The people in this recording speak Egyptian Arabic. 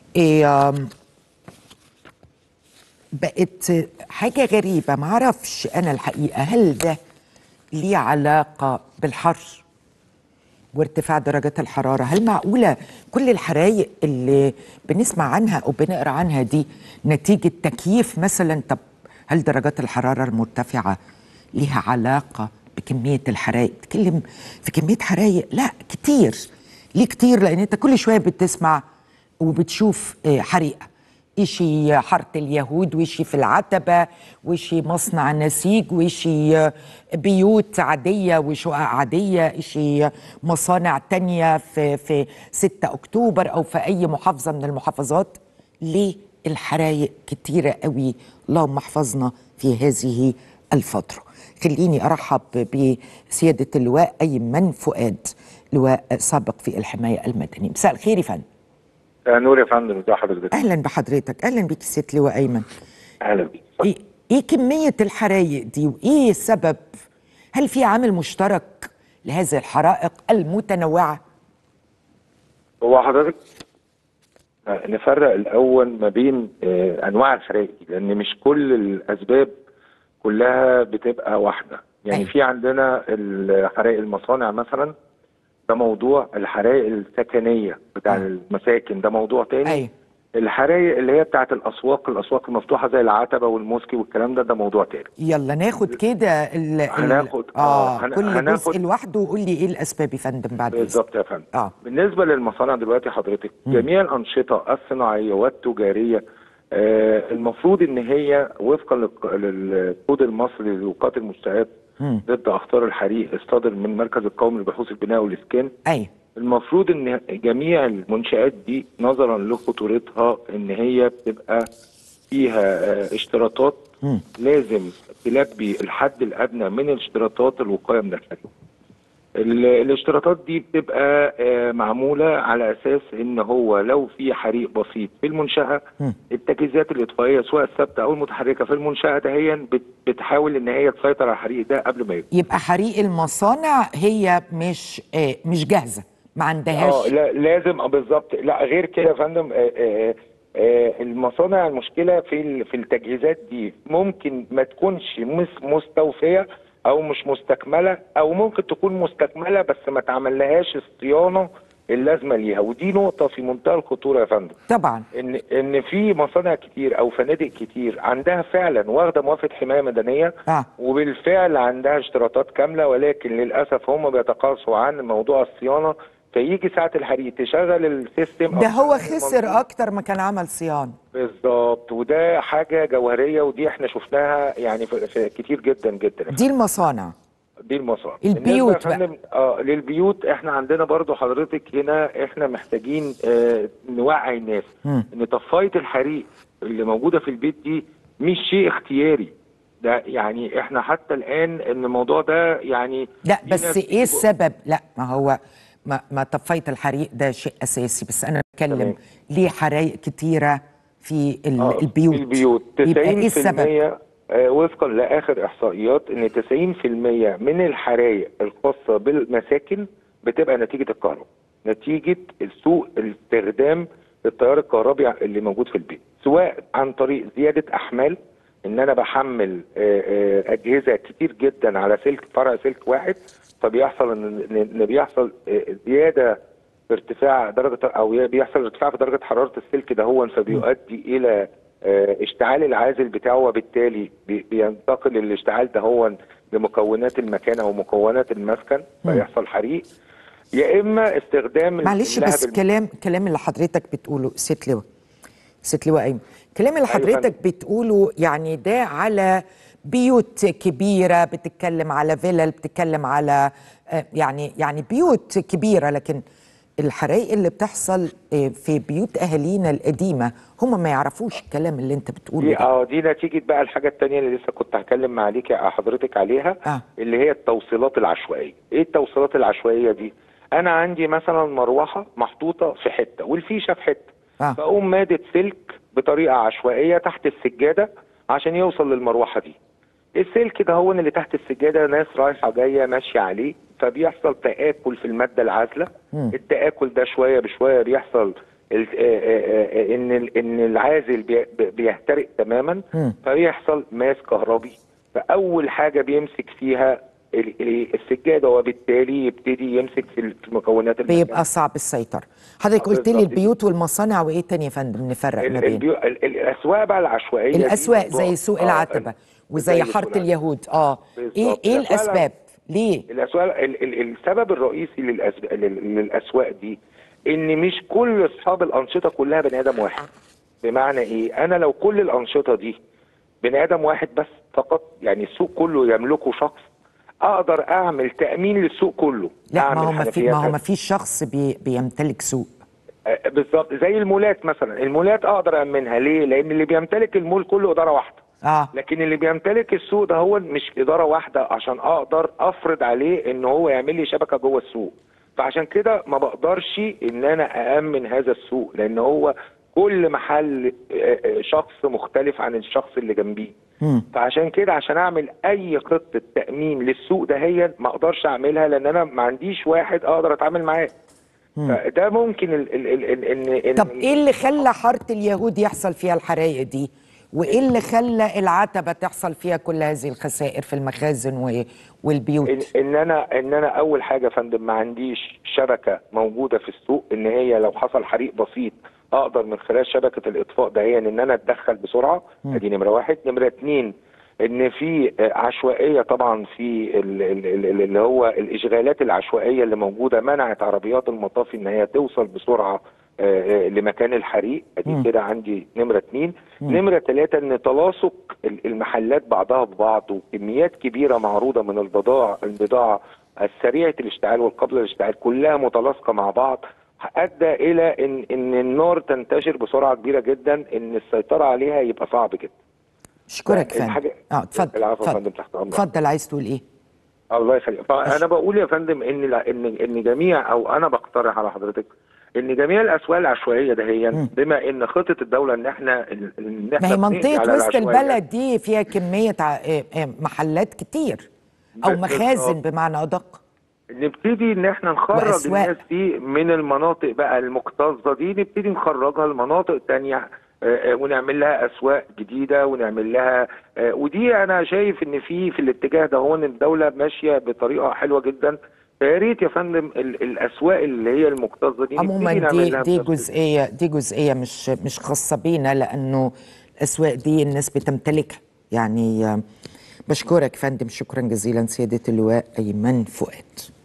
إيه آم، بقت حاجة غريبة معرفش أنا الحقيقة هل ده ليه علاقة بالحر وارتفاع درجات الحرارة هل معقولة كل الحرايق اللي بنسمع عنها أو بنقرأ عنها دي نتيجة تكييف مثلا طب هل درجات الحرارة المرتفعة ليها علاقة بكمية الحرايق تكلم في كمية حرايق لا كتير ليه كتير لأن أنت كل شوية بتسمع وبتشوف آه، حريقة إشي حارة اليهود وإشي في العتبة وإشي مصنع نسيج وإشي آه، بيوت عادية وشقق عادية إشي مصانع تانية في, في 6 أكتوبر أو في أي محافظة من المحافظات ليه الحرايق كتيرة قوي اللهم احفظنا في هذه الفترة خليني أرحب بسيادة اللواء أيمن فؤاد لواء سابق في الحماية المدنية مساء الخير يا فندم آه، نور يا فندم ازي حضرتك اهلا بحضرتك اهلا بيك ست لواء ايمن اهلا بيك ايه ايه كميه الحرايق دي وايه السبب هل في عامل مشترك لهذه الحرائق المتنوعه هو حضرتك آه، نفرق الاول ما بين آه، انواع الحرائق دي، لان مش كل الاسباب كلها بتبقى واحده يعني أيوة. في عندنا الحرائق المصانع مثلا ده موضوع الحرائق السكنيه بتاع آه. المساكن ده موضوع تاني ايوه الحرائق اللي هي بتاعت الاسواق الاسواق المفتوحه زي العتبه والموسكي والكلام ده ده موضوع تاني يلا ناخد كده ال ال هناخد- اه آه، هن- كل هناخد- جزء لوحده وقول لي ايه الاسباب يا فندم بعد إذنك. بالظبط يا فندم اه بالنسبه للمصانع دلوقتي حضرتك جميع الانشطه الصناعيه والتجاريه آه المفروض ان هي وفقا للق- للكود المصري لوقات المشتريات مم. ضد اخطار الحريق الصادر من المركز القومي لبحوث البناء والاسكان ايوه المفروض ان جميع المنشآت دي نظرا لخطورتها ان هي بتبقى فيها آه، اشتراطات مم. لازم تلبي الحد الادنى من الاشتراطات الوقايه من الحريق. ال- الاشتراطات دي بتبقى آه، معموله على اساس ان هو لو في حريق بسيط في المنشاه مم. التجهيزات الاطفائيه سواء الثابته او المتحركه في المنشاه دهيا بت- بتحاول ان هي تسيطر على الحريق ده قبل ما يبدا. يبقى حريق المصانع هي مش آه مش جاهزه ما اه عندهاش لا لازم اه بالظبط لا غير كده يا فندم آه، آه، آه، المصانع المشكله في ال- في التجهيزات دي ممكن ما تكونش مس- مستوفيه او مش مستكمله او ممكن تكون مستكمله بس ما تعملهاش الصيانه اللازمه ليها ودي نقطه في منتهى الخطوره يا فندم طبعا ان ان في مصانع كتير او فنادق كتير عندها فعلا واخده موافقه حمايه مدنيه اه وبالفعل عندها اشتراطات كامله ولكن للاسف هم بيتقاصوا عن موضوع الصيانه فيجي ساعه الحريق تشغل السيستم ده أو هو تشغل خسر المنظومة. اكتر ما كان عمل صيانه بالظبط وده حاجه جوهريه ودي احنا شفناها يعني في في كتير جدا جدا دي المصانع دي المصانع البيوت بالنسبة يا فندم، اه للبيوت احنا عندنا برضو حضرتك هنا احنا محتاجين آه نوعي الناس مم. ان طفايه الحريق اللي موجوده في البيت دي مش شيء اختياري ده يعني احنا حتى الان ان الموضوع ده يعني لا في بس ناس ايه بتبقى- السبب لا ما هو ما, ما طفيت الحريق ده شيء اساسي بس انا بتكلم تمام. ليه حرايق كتيره في ال- آه، البيوت في البيوت 90% يبقى ايه السبب آه، وفقا لاخر احصائيات ان 90% من الحرائق الخاصه بالمساكن بتبقى نتيجه الكهرباء نتيجه سوء الاستخدام التيار الكهربي اللي موجود في البيت سواء عن طريق زياده احمال ان انا بحمل آه، آه، اجهزه كتير جدا على سلك فرع سلك واحد فبيحصل ان إن بيحصل آه، زياده في ارتفاع درجه او بيحصل ارتفاع في درجه حراره السلك ده هو فبيؤدي الى آه، اشتعال العازل بتاعه وبالتالي بي- بينتقل الاشتعال ده هو لمكونات المكان او مكونات المسكن فيحصل حريق يا اما استخدام معلش اللهب بس الم- كلام كلام اللي حضرتك بتقوله ست لواء ست لواء ايمن كلام اللي أيوة حضرتك بتقوله يعني ده على بيوت كبيره بتتكلم على فيلل بتتكلم على آه، يعني يعني بيوت كبيره لكن الحرائق اللي بتحصل آه، في بيوت اهالينا القديمه هم ما يعرفوش الكلام اللي انت بتقوله دي ده اه دي نتيجه بقى الحاجه الثانيه اللي لسه كنت هكلم مع عليك حضرتك عليها آه. اللي هي التوصيلات العشوائيه ايه التوصيلات العشوائيه دي انا عندي مثلا مروحه محطوطه في حته والفيشه في حته آه. فاقوم مادد سلك بطريقه عشوائيه تحت السجاده عشان يوصل للمروحه دي السلك ده هو اللي تحت السجاده ناس رايحه جايه ماشيه عليه فبيحصل تآكل في الماده العازله مم. التآكل ده شويه بشويه بيحصل ال- آه، آه، آه، ان ال- ان العازل بي- بيحترق تماما مم. فبيحصل ماس كهربي فاول حاجه بيمسك فيها ال- ال- السجاده وبالتالي يبتدي يمسك في ال- في مكونات المكان. بيبقى صعب السيطرة حضرتك آه، قلت لي بالظبط. البيوت والمصانع وايه تاني يا فندم نفرق ال- ما بين البيو... ال- ال- الاسواق بقى العشوائيه دي الاسواق موضوع- زي سوق آه، العتبة ال- وزي زي حاره سوق العتبة. اليهود اه ايه بالظبط. ايه الأسواق الع- الاسباب ليه الاسواق ال- ال- السبب الرئيسي للأسب... لل- للاسواق دي ان مش كل اصحاب الانشطه كلها بني ادم واحد بمعنى ايه انا لو كل الانشطه دي بني ادم واحد بس فقط يعني السوق كله يملكه شخص اقدر اعمل تامين للسوق كله لا ما أعمل هو ما في حنفيات ما هو ما فيش شخص بي بيمتلك سوق آه، بالظبط زي المولات مثلا المولات اقدر امنها ليه لان اللي بيمتلك المول كله اداره واحده اه لكن اللي بيمتلك السوق ده هو مش اداره واحده عشان اقدر افرض عليه ان هو يعمل لي شبكه جوه السوق فعشان كده ما بقدرش ان انا اامن هذا السوق لان هو كل محل آه، آه، شخص مختلف عن الشخص اللي جنبيه مم. فعشان كده عشان اعمل اي خطه تامين للسوق ده هي ما اقدرش اعملها لان انا ما عنديش واحد اقدر اتعامل معاه فده ممكن ال ال ال ال ان ان طب ايه اللي خلى حاره اليهود يحصل فيها الحرايق دي وايه اللي خلى العتبه تحصل فيها كل هذه الخسائر في المخازن و- ان, والبيوت ان انا ان انا اول حاجه يا فندم ما عنديش شبكه موجوده في السوق ان هي لو حصل حريق بسيط اقدر من خلال شبكه الاطفاء دهيا ان انا اتدخل بسرعه ادي نمره واحد نمره اتنين ان في آه، عشوائيه طبعا في ال- ال- ال- اللي هو الاشغالات العشوائيه اللي موجوده منعت عربيات المطافي ان هي توصل بسرعه آه، آه، لمكان الحريق ادي كده عندي نمره اتنين نمره ثلاثه ان تلاصق ال- المحلات بعضها ببعض وكميات كبيره معروضه من البضاعه البضاعه السريعه الاشتعال والقابله للاشتعال كلها متلاصقه مع بعض ادى الى ان ان النار تنتشر بسرعه كبيره جدا ان السيطره عليها يبقى صعب جدا اشكرك فندم الحاجة- اه اتفضل العفو يا اتفضل فندم، تحت أمرك. اتفضل عايز تقول ايه الله يخليك فانا بقول يا فندم ان لا- ان ان جميع او انا بقترح على حضرتك ان جميع الاسواق العشوائيه دهيا بما ان خطه الدوله ان احنا ان ما احنا هي بنقضي منطقه على وسط العشوائيات. البلد دي فيها كميه ع- آه، آه، محلات كتير او بالظبط. مخازن بمعنى ادق نبتدي ان احنا نخرج وأسواق. الناس دي من المناطق بقى المكتظه دي نبتدي نخرجها لمناطق تانية آه، آه، ونعمل لها اسواق جديده ونعمل لها آه، ودي انا شايف ان في في الاتجاه ده هو ان الدوله ماشيه بطريقه حلوه جدا فيا ريت يا فندم ال- الاسواق اللي هي المكتظه دي عموما نبتدي دي نعملها دي بنفس جزئيه دي جزئيه مش مش خاصه بينا لانه الاسواق دي الناس بتمتلكها يعني آه، بشكرك فندم شكرا جزيلا سياده اللواء ايمن فؤاد